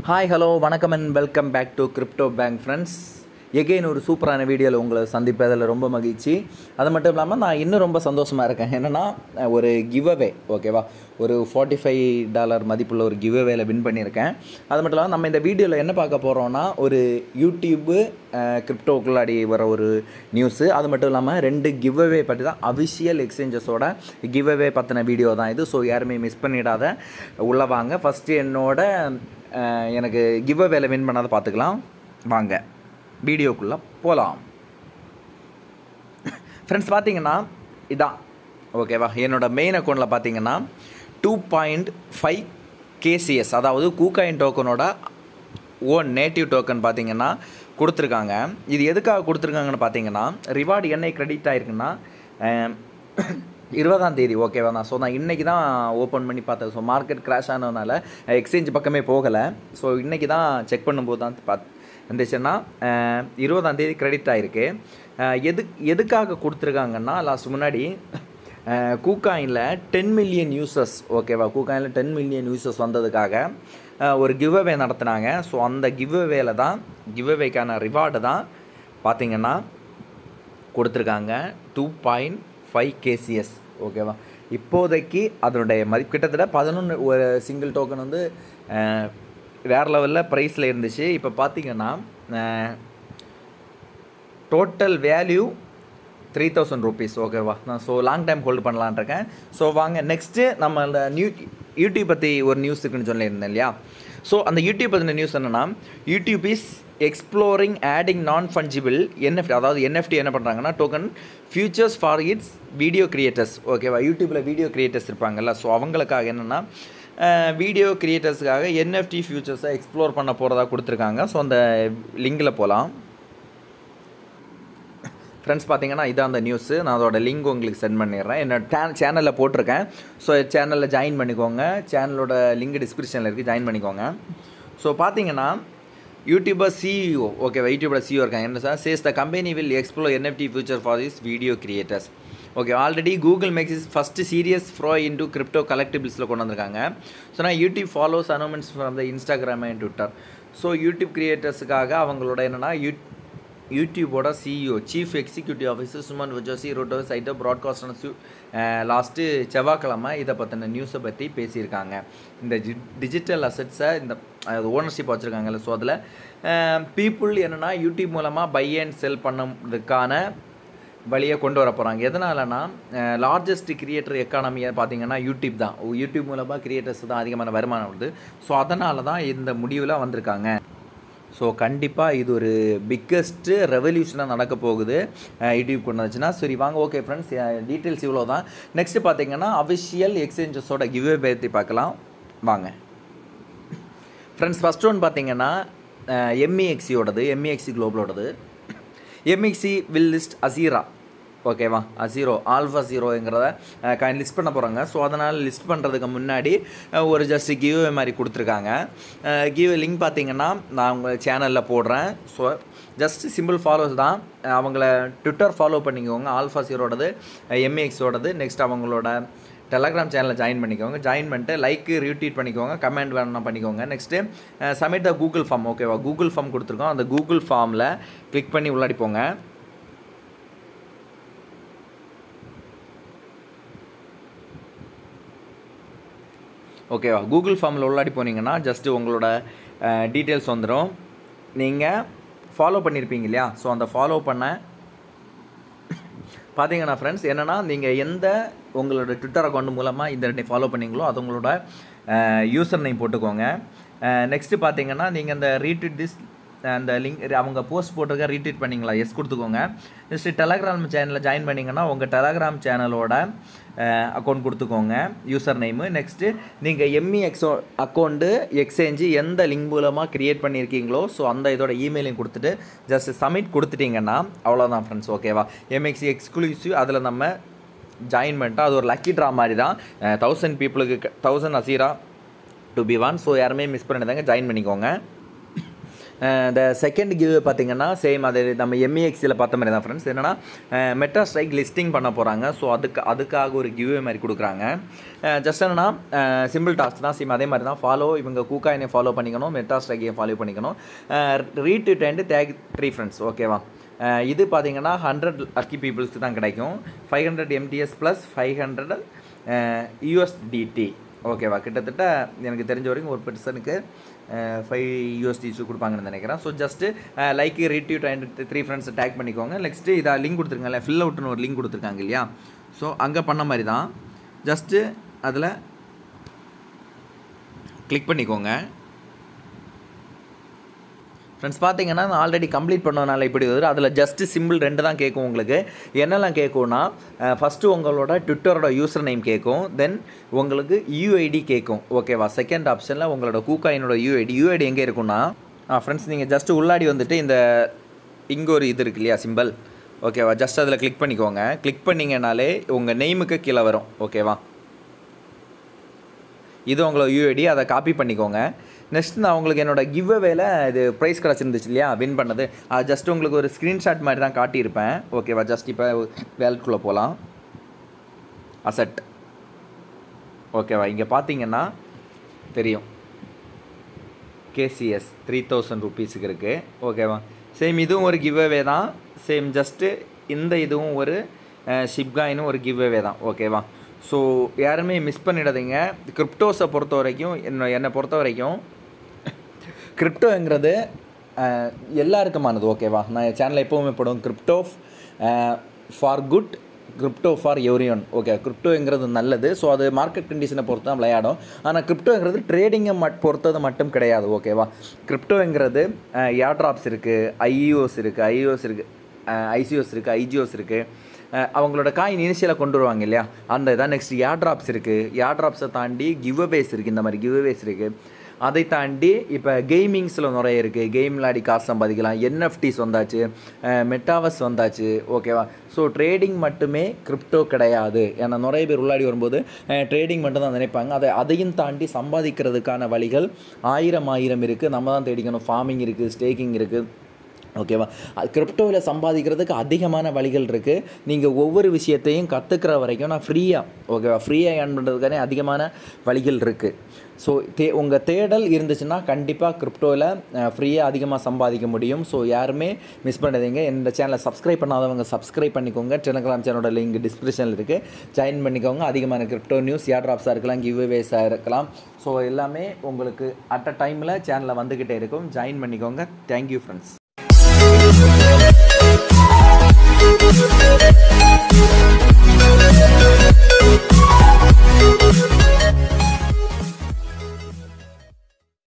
Hi hello வணக்கம் and welcome back to Crypto Bank friends again ஒரு சூப்பரான வீடியோவில் உங்களை சந்திப்பதில் ரொம்ப மகிழ்ச்சி அது மட்டும் இல்லாமல் நான் இன்னும் ரொம்ப சந்தோஷமாக இருக்கேன் என்னென்னா ஒரு கிவ்அவே ஓகேவா ஒரு ஃபார்ட்டி ஃபைவ் டாலர் மதிப்புள்ள ஒரு கிவ்அவேல வின் பண்ணியிருக்கேன் அது மட்டும் இல்லாமல் நம்ம இந்த வீடியோவில் என்ன பார்க்க போகிறோம்னா ஒரு யூடியூப்பு கிரிப்டோக்குள்ளாடி வர ஒரு நியூஸு அது மட்டும் இல்லாமல் ரெண்டு கிவ்அவே பற்றி தான் அஃபிஷியல் எக்ஸ்சேஞ்சஸோட கிவ்அவே பற்றின வீடியோ தான் இது ஸோ யாருமே மிஸ் பண்ணிடாத உள்ள வாங்க ஃபஸ்ட்டு என்னோட அஹ், எனக்கு கிவ்அவேல வின் பண்ணாத பார்த்துக்கலாம் வாங்க வீடியோக்குள்ளே போகலாம் ஃப்ரெண்ட்ஸ் பார்த்தீங்கன்னா இதான் ஓகேவா என்னோட மெயின் அக்கௌண்ட்டில் பார்த்தீங்கன்னா டூ பாயிண்ட் ஃபைவ் கேசிஎஸ் அதாவது கூகாயின் டோக்கனோட ஓன் நேட்டிவ் டோக்கன் பார்த்தீங்கன்னா கொடுத்துருக்காங்க இது எதுக்காக கொடுத்துருக்காங்கன்னு பார்த்தீங்கன்னா ரிவார்டு என்னை கிரெடிட் ஆயிருக்குன்னா அஹ், இருபதாம் தேதி ஓகேவா நான் ஸோ நான் இன்றைக்கி தான் ஓப்பன் பண்ணி பார்த்தேன் ஸோ மார்க்கெட் கிராஷ் ஆனதுனால எக்ஸ்சேஞ்ச் பக்கமே போகலை ஸோ இன்றைக்கி தான் செக் பண்ணும்போது தான் பார்த்து இருந்துச்சுன்னா அஹ், இருபதாம் தேதி கிரெடிட் ஆகிருக்கு எது எதுக்காக கொடுத்துருக்காங்கன்னா லாஸ்ட் முன்னாடி கூகாயினில் டென் மில்லியன் யூசர்ஸ் ஓகேவா கூகாயினில் டென் மில்லியன் யூசர்ஸ் வந்ததுக்காக அஹ், ஒரு கிவ்அவே நடத்துனாங்க ஸோ அந்த கிவ்அவேல தான் கிவ்அவேக்கான ரிவார்டு தான் பார்த்தீங்கன்னா கொடுத்துருக்காங்க டூ பாயிண்ட் ஃபைவ் கேசிஎஸ் ஓகேவா இப்போதைக்கு அதனுடைய மதிப்பு கிட்டத்தட்ட பதினொன்று ஒரு சிங்கிள் டோக்கன் வந்து அஹ், வேறு லெவலில் ப்ரைஸில் இருந்துச்சு இப்போ பார்த்தீங்கன்னா total value three thousand rupees ஓகேவா நான் ஸோ லாங் டைம் ஹோல்டு பண்ணலான் இருக்கேன் ஸோ வாங்க நெக்ஸ்ட்டு நம்ம அந்த நியூ யூடியூப் பற்றி ஒரு நியூஸ் இருக்குன்னு சொல்லியிருந்தேன் இல்லையா ஸோ அந்த யூடியூப் பற்றின நியூஸ் என்னென்னா YouTube is exploring adding non fungible NFT அதாவது என்எஃப்டி என்ன பண்ணுறாங்கன்னா token futures for its video creators ஓகேவா யூடியூப்பில் வீடியோ கிரியேட்டர்ஸ் இருப்பாங்கல்ல ஸோ அவங்களுக்காக என்னென்னா வீடியோ கிரியேட்டர்ஸுக்காக என்எஃப்டி ஃபியூச்சர்ஸை எக்ஸ்ப்ளோர் பண்ண போகிறதா கொடுத்துருக்காங்க ஸோ அந்த லிங்கில் போகலாம் ஃப்ரெண்ட்ஸ் பார்த்தீங்கன்னா இதான் அந்த நியூஸு நான் அதோட லிங்க் உங்களுக்கு சென்ட் பண்ணிடுறேன் என்னோட டே சேனலில் போட்டிருக்கேன் ஸோ சேனலில் ஜாயின் பண்ணிக்கோங்க சேனலோட லிங்க் டிஸ்கிரிப்ஷனில் இருக்குது ஜாயின் பண்ணிக்கோங்க ஸோ பார்த்தீங்கன்னா YouTuber CEO okay YouTuber CEO இருக்காங்க என்ன sir says the company will explore NFT future for this video creators okay already Google makes is first serious foray into crypto கலெக்டிபிள்ஸில் கொண்டு வந்திருக்காங்க ஸோ நான் YouTube follows announcements from the Instagram and Twitter so YouTube கிரியேட்டர்ஸுக்காக அவங்களோட என்னென்னா you யூடியூபோட CEO chief executive officer Susan Wojcicki wrote to சைட்டோ broadcast last செவ்வாய்க்கிழமை இதை பற்றின நியூஸை பற்றி பேசியிருக்காங்க இந்த ஜி டிஜிட்டல் அசட்ஸை இந்த ஓனர்ஷிப் வச்சுருக்காங்கல்ல ஸோ அதில் பீப்புள் என்னென்னா யூடியூப் மூலமாக பை அண்ட் செல் பண்ணதுக்கான வழியை கொண்டு வர போகிறாங்க எதனாலனா லார்ஜஸ்ட் கிரியேட்டர் எக்கானமியை பார்த்தீங்கன்னா யூடியூப் தான் யூடியூப் மூலமாக கிரியேட்டர்ஸ் தான் அதிகமான வருமானம் வருது ஸோ அதனால தான் இந்த முடிவில் வந்திருக்காங்க ஸோ கண்டிப்பாக இது ஒரு பிக்கஸ்ட்டு ரெவல்யூஷனாக நடக்க போகுது அஹ் யூடியூப் கொண்டு வந்துச்சுன்னா சரி வாங்க ஓகே ஃப்ரெண்ட்ஸ் டீட்டெயில்ஸ் இவ்வளோ தான் நெக்ஸ்ட்டு பார்த்தீங்கன்னா அஃபிஷியல் எக்ஸ்சேஞ்சஸோட கிவ்வே பற்றி பார்க்கலாம் வாங்க ஃப்ரெண்ட்ஸ் ஃபஸ்ட் ஒன் பார்த்தீங்கன்னா எம்இஎக்ஸியோடது எம்இஎக்ஸி குளோபலோடது எம்இஎக்ஸி வில் லிஸ்ட் அசீரா ஓகேவா அசீரோ ஆல்ஃபா ஜீரோங்கிறத கைண்ட் லிஸ்ட் பண்ண போகிறாங்க ஸோ அதனால் லிஸ்ட் பண்ணுறதுக்கு முன்னாடி அஹ், ஒரு ஜஸ்ட் கிவ் மாதிரி கொடுத்துருக்காங்க கிவ் லிங்க் பார்த்தீங்கன்னா நான் உங்கள் சேனலில் போடுறேன் ஸோ ஜஸ்ட் சிம்பிள் ஃபாலோஸ் தான் அஹ், அவங்கள ட்விட்டர் ஃபாலோ பண்ணிக்கோங்க ஆல்ஃபா ஜீரோடது எம்ஏஎக்ஸோடது நெக்ஸ்ட் அவங்களோட டெலகிராம் சேனலில் ஜாயின் பண்ணிக்கோங்க ஜாயின் பண்ணிட்டு லைக்கு ரீட்வீட் பண்ணிக்கோங்க கமெண்ட் வேணும்னா பண்ணிக்கோங்க next submit the Google form ஓகேவா கூகுள் ஃபார்ம் கொடுத்துருக்கோம் அந்த கூகுள் ஃபார்மில் கிளிக் பண்ணி உள்ளாடி போங்க ஓகேவா கூகுள் ஃபார்மில் உள்ளாடி போனீங்கன்னா ஜஸ்ட்டு உங்களோட டீட்டெயில்ஸ் வந்துடும் நீங்கள் ஃபாலோ பண்ணியிருப்பீங்க இல்லையா ஸோ அந்த ஃபாலோ பண்ண பார்த்தீங்கன்னா ஃப்ரெண்ட்ஸ் என்னென்னா நீங்கள் எந்த உங்களோட ட்விட்டர் அக்கௌண்ட் மூலமாக இந்த ஃபாலோ பண்ணீங்களோ அது உங்களோட யூசர் நேம் போட்டுக்கோங்க நெக்ஸ்ட்டு பார்த்தீங்கன்னா நீங்கள் அந்த ரீட்வீட் திஸ் அந்த லிங்க் அவங்க போஸ்ட் போட்டிருக்க ரீட்வீட் பண்ணிங்களா எஸ் கொடுத்துக்கோங்க நெக்ஸ்ட்டு டெலகிராம் சேனலில் ஜாயின் பண்ணிங்கன்னா உங்கள் டெலகிராம் சேனலோட அக்கௌண்ட் கொடுத்துக்கோங்க யூசர் நேமு நெக்ஸ்ட்டு நீங்கள் எம்இ எக்ஸோ அக்கௌண்ட்டு எக்ஸ்சேஞ்சு எந்த லிங்க் மூலமாக க்ரியேட் பண்ணியிருக்கீங்களோ ஸோ அந்த இதோட இமெயிலையும் கொடுத்துட்டு ஜஸ்ட் சப்மிட் கொடுத்துட்டீங்கன்னா அவ்வளோதான் ஃப்ரெண்ட்ஸ் ஓகேவா எம்எக்ஸி எக்ஸ்க்ளூசிவ் அதில் நம்ம ஜாயின் பண்ணிட்டோம் அது ஒரு லக்கி ட்ரா மாதிரி தான் தௌசண்ட் பீப்புளுக்கு thousand Azero to be one so யாருமே மிஸ் பண்ணிடுதாங்க ஜாயின் பண்ணிக்கோங்க இந்த செகண்ட் கிவ் பார்த்தீங்கன்னா சேம் அது நம்ம எம்இஎக்ஸில் பார்த்த மாதிரி தான் ஃப்ரெண்ட்ஸ் என்னென்னா மெட்டா ஸ்ட்ரைக் லிஸ்டிங் பண்ண போகிறாங்க ஸோ அதுக்கு அதுக்காக ஒரு கிவ்வே மாதிரி கொடுக்குறாங்க ஜஸ்ட் என்னன்னா சிம்பிள் டாஸ்க் தான் சேம் அதே மாதிரி தான் ஃபாலோ இவங்க கூக்காயினை ஃபாலோ பண்ணிக்கணும் மெட்டா ஸ்ட்ரைக்கையும் ஃபாலோ பண்ணிக்கணும் retweet and tag three friends ஓகேவா அஹ் இது பார்த்தீங்கன்னா ஹண்ட்ரட் லக்கி பீப்புள்ஸ்க்கு தான் கிடைக்கும் five hundred MTS plus five hundred USDT ஓகேவா கிட்டத்தட்ட எனக்கு தெரிஞ்ச வரைக்கும் ஒரு பர்சனுக்கு ஃபைவ் யூஎஸ்டிஸ் கொடுப்பாங்கன்னு நினைக்கிறேன் so just like retweet and three friends tag பண்ணிக்கோங்க நெக்ஸ்ட்டு இதை லிங்க் கொடுத்துருக்காங்கல்ல ஃபில் அவுட்னு ஒரு லிங்க் கொடுத்துருக்காங்க இல்லையா ஸோ அங்கே பண்ண மாதிரி தான் ஜஸ்ட்டு அதில் கிளிக் பண்ணிக்கோங்க ஃப்ரெண்ட்ஸ் பார்த்தீங்கன்னா நான் ஆல்ரெடி கம்ப்ளீட் பண்ணனால இப்படி வருது அதில் ஜஸ்ட் சிம்பிள் ரெண்டு தான் கேட்கும் உங்களுக்கு என்னெல்லாம் கேட்கும்னா ஃபஸ்ட்டு உங்களோட ட்விட்டரோட யூசர் நேம் கேட்கும் தென் உங்களுக்கு யூஐடி கேட்கும் ஓகேவா செகண்ட் ஆப்ஷனில் உங்களோட கூக்காயினோட யூஐடி யூஐடி எங்கே இருக்கும்னா ஃப்ரெண்ட்ஸ் நீங்கள் ஜஸ்ட் உள்ளாடி வந்துட்டு இந்த இங்கே ஒரு இது இருக்கு இல்லையா சிம்பிள் ஓகேவா ஜஸ்ட் அதில் கிளிக் பண்ணிக்கோங்க கிளிக் பண்ணிங்கனாலே உங்கள் நெய்முக்கு கீழே வரும் ஓகேவா இது உங்களோட யூஐடி அதை காப்பி பண்ணிக்கோங்க நெக்ஸ்ட் நான் உங்களுக்கு என்னோட கிவ் அவேல இது ப்ரைஸ் கிடச்சிருந்துச்சு இல்லையா வின் பண்ணது அது ஜஸ்ட் உங்களுக்கு ஒரு ஸ்க்ரீன்ஷாட் மாதிரி தான் காட்டியிருப்பேன் ஓகேவா ஜஸ்ட் இப்போ வேலட்குள்ளே போகலாம் அசட் ஓகேவா இங்கே பார்த்தீங்கன்னா தெரியும் கேசிஎஸ் த்ரீ தௌசண்ட் ருபீஸுக்கு இருக்குது ஓகேவா சேம் இதுவும் ஒரு கிவ் அவே தான் சேம் ஜஸ்ட்டு இந்த இதுவும் ஒரு ஷிப்காயினும் ஒரு கிவ் அவே தான் ஓகேவா ஸோ யாருமே மிஸ் பண்ணிடாதீங்க கிரிப்டோஸை பொறுத்த வரைக்கும் என்ன என்னை பொறுத்த வரைக்கும் கிரிப்டோங்கிறது எல்லாருக்குமானது ஓகேவா நான் என் சேனலில் எப்போவுமே போடுவோம் crypto for good crypto for everyone okay கிரிப்டோங்கிறது நல்லது ஸோ அது மார்க்கெட் கண்டிஷனை பொறுத்து தான் விளையாடும் ஆனால் கிரிப்டோங்கிறது ட்ரேடிங்கை மட் பொறுத்தது மட்டும் கிடையாது ஓகேவா கிரிப்டோங்கிறது ஏர்ட்ராப்ஸ் இருக்குது ஐஇஓஸ் இருக்குது ஐஓஸ் இருக்குது ஐசிஓஸ் இருக்குது ஐஜிஓஸ் இருக்குது அவங்களோட காயின் இனிஷியலாக கொண்டு வருவாங்க இல்லையா அந்த இதான் நெக்ஸ்ட் ஏர்ட்ராப்ஸ் இருக்குது ஏர்ட்ராப்ஸை தாண்டி கிவ் அவேஸ் இருக்குது இந்த மாதிரி கிவ் அவேஸ் இருக்குது அதை தாண்டி இப்போ கேமிங்ஸில் நிறைய இருக்குது கேம் விளையாடி காசு சம்பாதிக்கலாம் என்எஃப்டிஸ் வந்தாச்சு மெட்டாவஸ் வந்தாச்சு ஓகேவா ஸோ ட்ரேடிங் மட்டுமே கிரிப்டோ கிடையாது ஏன்னா நிறைய பேர் உள்ளாடி வரும்போது ட்ரேடிங் மட்டும் தான் நினைப்பாங்க அதை அதையும் தாண்டி சம்பாதிக்கிறதுக்கான வழிகள் ஆயிரம் ஆயிரம் இருக்குது நம்ம தான் தேடிக்கணும் ஃபார்மிங் இருக்குது ஸ்டேக்கிங் இருக்குது ஓகேவா அது கிரிப்டோவில் சம்பாதிக்கிறதுக்கு அதிகமான வழிகள் இருக்குது நீங்கள் ஒவ்வொரு விஷயத்தையும் கற்றுக்கிற வரைக்கும் நான் ஃப்ரீயாக ஓகேவா ஃப்ரீயாக ஏர்ன் பண்ணுறதுக்கான அதிகமான வழிகள் இருக்குது ஸோ தே உங்கள் தேடல் இருந்துச்சுன்னா கண்டிப்பாக கிரிப்டோவில் ஃப்ரீயாக அதிகமாக சம்பாதிக்க முடியும் ஸோ யாருமே மிஸ் பண்ணாதீங்க இந்த சேனலை சப்ஸ்கிரைப் பண்ணாதவங்க சப்ஸ்கிரைப் பண்ணிக்கோங்க டெலிகிராம் சேனலோட லிங்க் டிஸ்கிரிப்ஷனில் இருக்குது ஜாயின் பண்ணிக்கோங்க அதிகமான கிரிப்டோ நியூஸ் ஏர் ட்ராப்ஸாக இருக்கலாம் கிவ் அவேஸாக இருக்கலாம் ஸோ எல்லாமே உங்களுக்கு அட் அ டைமில் சேனலில் வந்துக்கிட்டே இருக்கும் ஜாயின் பண்ணிக்கோங்க தேங்க்யூ ஃப்ரெண்ட்ஸ் Thank you.